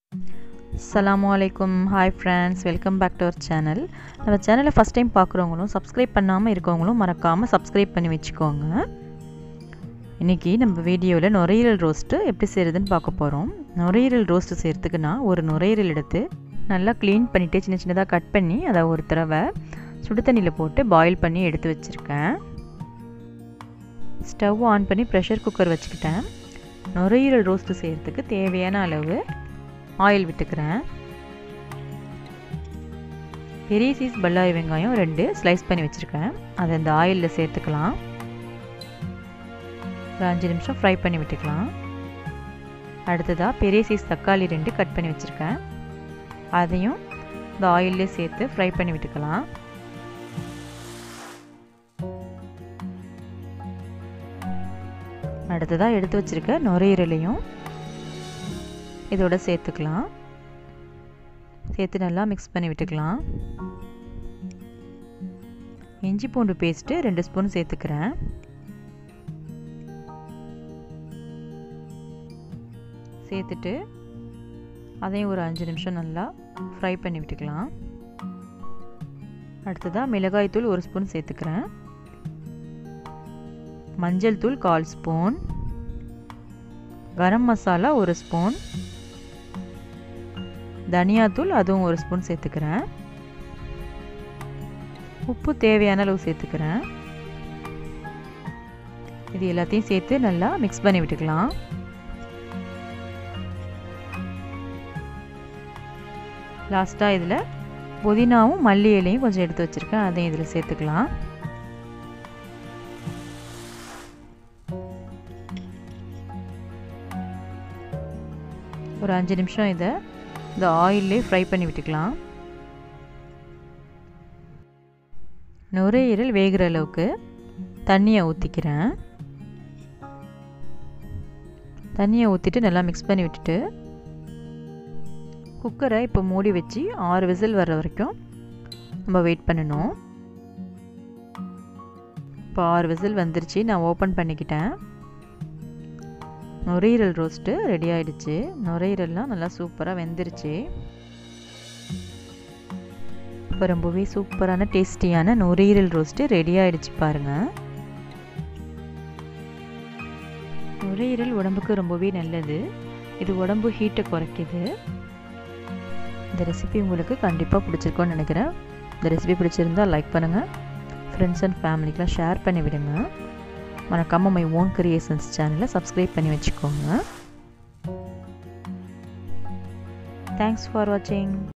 அஸ்ஸலாமு அலைக்கும் hi friends welcome back to our channel நம்ம சேனலை ஃபஸ்ட் டைம் பார்க்குறவங்களும் சப்ஸ்கிரைப் பண்ணாமல் இருக்கவங்களும் மறக்காமல் சப்ஸ்கிரைப் பண்ணி வச்சுக்கோங்க இன்றைக்கி நம்ம வீடியோவில் நுரையீரல் ரோஸ்ட்டு எப்படி செய்கிறதுன்னு பார்க்க போகிறோம் நுரையீரல் ரோஸ்ட்டு செய்கிறதுக்கு நான் ஒரு நுரையீரல் எடுத்து நல்லா க்ளீன் பண்ணிவிட்டு சின்ன சின்னதாக கட் பண்ணி அதை ஒரு தடவை சுடு தண்ணியில் போட்டு பாயில் பண்ணி எடுத்து வச்சுருக்கேன் ஸ்டவ் ஆன் பண்ணி ப்ரெஷர் குக்கர் வச்சுக்கிட்டேன் நுரையீரல் ரோஸ்ட்டு செய்கிறதுக்கு தேவையான அளவு ஆயில் விட்டுக்கிறேன் பெரிய சீஸ் பல்லாரி வெங்காயம் ரெண்டு ஸ்லைஸ் பண்ணி வச்சுருக்கேன் அதை இந்த ஆயிலில் சேர்த்துக்கலாம் ஒரு அஞ்சு நிமிஷம் ஃப்ரை பண்ணி விட்டுக்கலாம் அடுத்ததாக பெரிய சீஸ் தக்காளி ரெண்டு கட் பண்ணி வச்சுருக்கேன் அதையும் இந்த ஆயிலே சேர்த்து ஃப்ரை பண்ணி விட்டுக்கலாம் அடுத்ததாக எடுத்து வச்சுருக்க நுரையீரலையும் இதோட சேர்த்துக்கலாம் சேர்த்து நல்லா மிக்ஸ் பண்ணி விட்டுக்கலாம் இஞ்சி பூண்டு பேஸ்ட்டு ரெண்டு ஸ்பூன் சேர்த்துக்கிறேன் சேர்த்துட்டு அதையும் ஒரு அஞ்சு நிமிஷம் நல்லா ஃப்ரை பண்ணி விட்டுக்கலாம் அடுத்ததாக மிளகாய் தூள் ஒரு ஸ்பூன் சேர்த்துக்கிறேன் மஞ்சள் தூள் கால் ஸ்பூன் கரம் மசாலா ஒரு ஸ்பூன் தனியாத்தூள் அதுவும் ஒரு ஸ்பூன் சேர்த்துக்கிறேன் உப்பு தேவையான அளவு சேர்த்துக்கிறேன் இது எல்லாத்தையும் சேர்த்து நல்லா மிக்ஸ் பண்ணி விட்டுக்கலாம் லாஸ்ட்டாக இதில் புதினாவும் மல்லி இலையும் கொஞ்சம் எடுத்து வச்சுருக்கேன் அதையும் இதில் சேர்த்துக்கலாம் ஒரு அஞ்சு நிமிஷம் இதை இந்த ஆயிலே ஃப்ரை பண்ணி விட்டுக்கலாம் நுரையீரல் வேகிற அளவுக்கு தண்ணியை ஊற்றிக்கிறேன் தண்ணியை ஊற்றிட்டு நல்லா மிக்ஸ் பண்ணி விட்டுட்டு குக்கரை இப்போ மூடி வச்சு ஆறு விசில் வர்ற வரைக்கும் நம்ம வெயிட் பண்ணணும் இப்போ ஆறு விசில் வந்துருச்சு நான் ஓப்பன் பண்ணிக்கிட்டேன் நுரையீரல் ரோஸ்ட்டு ரெடி ஆகிடுச்சு நுரையீரல்லாம் நல்லா சூப்பராக வெந்துருச்சு இப்போ ரொம்பவே சூப்பரான டேஸ்டியான நுரையீரல் ரோஸ்ட்டு ரெடி ஆகிடுச்சு பாருங்கள் நுரையீரல் உடம்புக்கு ரொம்பவே நல்லது இது உடம்பு ஹீட்டை குறைக்குது இந்த ரெசிபி உங்களுக்கு கண்டிப்பாக பிடிச்சிருக்கோன்னு நினைக்கிறேன் இந்த ரெசிபி பிடிச்சிருந்தால் லைக் பண்ணுங்கள் ஃப்ரெண்ட்ஸ் அண்ட் ஃபேமிலிக்கெலாம் ஷேர் பண்ணி விடுங்க மறக்காமல் மை ஓன் கிரியேஷன்ஸ் சேனலை சப்ஸ்கிரைப் பண்ணி வச்சுக்கோங்க தேங்க்ஸ் ஃபார் வாட்சிங்